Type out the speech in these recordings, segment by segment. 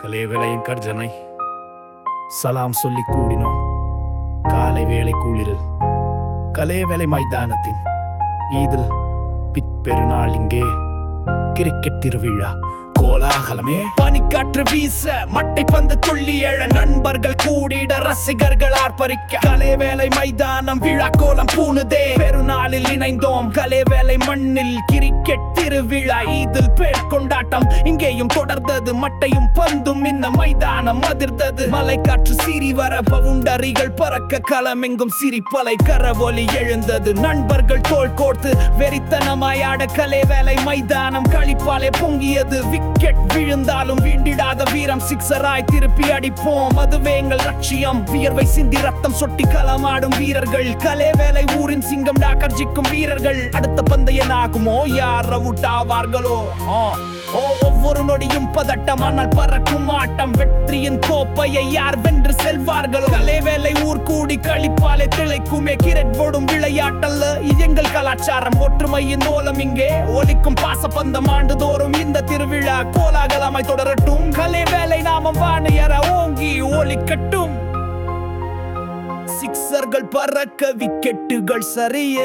கலேவேலையின் கர்ஜனை சலாம் சொல்லி கூடினோம் காலை வேளை கூளிரில் கலேவேலை மைதானத்தின் ஈதில் பிற்பெருநாள் இங்கே கிரிக்கெட் திருவிழா கோலாகலமே பனிக்காற்று வீச மட்டை பந்து துள்ளி எழ நண்பர்கள் கூடிட ரசிகர்கள் ஆர்ப்பரிக்க கலைவேலை மைதானம் விழா கோலம் பூணுதே பெருநாளில் இணைந்தோம் கலைவேலை மண்ணில் கிரிக்கெட் திருவிழா இதில் பேர் கொண்டாட்டம் இங்கேயும் தொடர்ந்தது மட்டையும் பந்தும் இந்த மைதானம் அதிர்ந்தது மலைக்காற்று சீறி வர பவுண்டரிகள் பறக்க களமெங்கும் சிரிப்பலை கரவொலி எழுந்தது நண்பர்கள் தோள் கோர்த்து வெறித்தனமாய் ஆட கலைவேலை மைதானம் களிப்பாலே பொங்கியது விக்கெட் விழுந்தாலும் வீண்டிடாத வீரம் சிக்ஸராய் திருப்பி அடிப்போம் அதுவே எங்கள் லட்சியம் வியர்வை சிந்தி ரத்தம் சொட்டி களமாடும் வீரர்கள் கலைவேலை ஊரின் சிங்கம் டாக்கர்ஜிக்கும் வீரர்கள் அடுத்த பந்தயம் ஆகுமோ யார் அவுட் ஆவார்களோ ஆ. ஓ ஒவ்வொரு நொடியும் பதட்டம் ஆனால் பறக்கும் ஆட்டம் வெற்றியின் கோப்பையை யார் வென்று செல்வார்களோ கலைவேலை ஊர் கூடி கழிப்பாலே திளைக்குமே கிரட் போடும் விளையாட்டல்ல இது எங்கள் கலாச்சாரம் ஒற்றுமையின் மூலம் இங்கே ஒலிக்கும் பாசப்பந்தம் ஆண்டுதோறும் இந்த திருவிழா கோலாகலமாய் தொடரட்டும் கலைவேலை நாமம் வாணியர ஓங்கி ஒலிக்கட்டும் சிக்ஸர்கள் பறக்க விக்கெட்டுகள் சரிய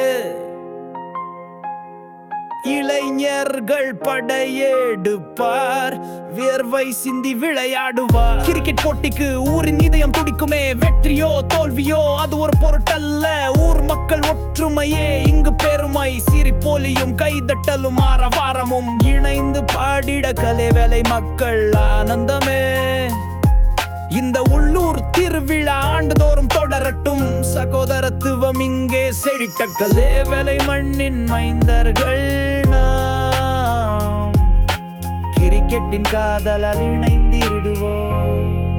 இளைஞர்கள் படையெடுப்பார் வியர்வை சிந்தி விளையாடுவார் கிரிக்கெட் போட்டிக்கு ஊரின் இதயம் துடிக்குமே வெற்றியோ தோல்வியோ அது ஒரு பொருட்டல்ல ஊர் மக்கள் ஒற்றுமையே இங்கு பெருமை சிரிப்பொலியும் கைதட்டலும் ஆரவாரமும் இணைந்து பாடிட கலைவேலை மக்கள் ஆனந்தமே இந்த உள்ளூர் திருவிழா ஆண்டுதோறும் தொடரட்டும் சகோதரத்துவம் இங்கே செழித்த கலேவலை மண்ணின் மைந்தர்கள் நாம் கிரிக்கெட்டின் காதலால் இணைந்திடுவோம்